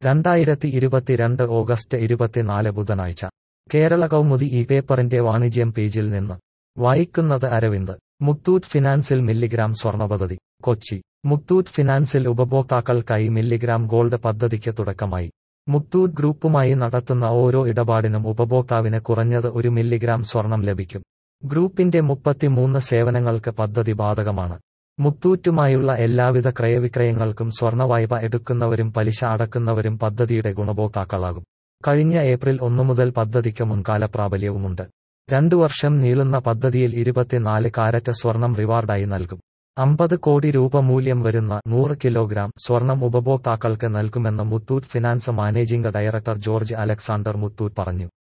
രണ്ടായിരത്തി ഇരുപത്തിരണ്ട് ഓഗസ്റ്റ് ഇരുപത്തിനാല് ബുധനാഴ്ച കേരള കൗമുദി ഈ പേപ്പറിന്റെ വാണിജ്യം പേജിൽ നിന്ന് വായിക്കുന്നത് അരവിന്ദ് മുത്തൂറ്റ് ഫിനാൻസിൽ മില്ലിഗ്രാം സ്വർണ്ണ പദ്ധതി കൊച്ചി മുത്തൂറ്റ് ഫിനാൻസിൽ ഉപഭോക്താക്കൾക്കായി മില്ലിഗ്രാം ഗോൾഡ് പദ്ധതിക്ക് തുടക്കമായി മുത്തൂറ്റ് ഗ്രൂപ്പുമായി നടത്തുന്ന ഓരോ ഇടപാടിനും ഉപഭോക്താവിന് കുറഞ്ഞത് ഒരു മില്ലിഗ്രാം സ്വർണം ലഭിക്കും ഗ്രൂപ്പിന്റെ മുപ്പത്തിമൂന്ന് സേവനങ്ങൾക്ക് പദ്ധതി ബാധകമാണ് മുത്തൂറ്റുമായുള്ള എല്ലാവിധ ക്രയവിക്രയങ്ങൾക്കും സ്വർണ്ണവായ്പ എടുക്കുന്നവരും പലിശ അടക്കുന്നവരും പദ്ധതിയുടെ ഗുണഭോക്താക്കളാകും കഴിഞ്ഞ ഏപ്രിൽ ഒന്നു മുതൽ പദ്ധതിക്ക് മുൻകാല പ്രാബല്യവുമുണ്ട് രണ്ടു വർഷം നീളുന്ന പദ്ധതിയിൽ ഇരുപത്തിനാല് കാരറ്റ് സ്വർണം റിവാർഡായി നൽകും അമ്പത് കോടി രൂപ മൂല്യം വരുന്ന നൂറ് കിലോഗ്രാം സ്വർണം ഉപഭോക്താക്കൾക്ക് നൽകുമെന്ന് Muthoot finance managing director George Alexander Muthoot പറഞ്ഞു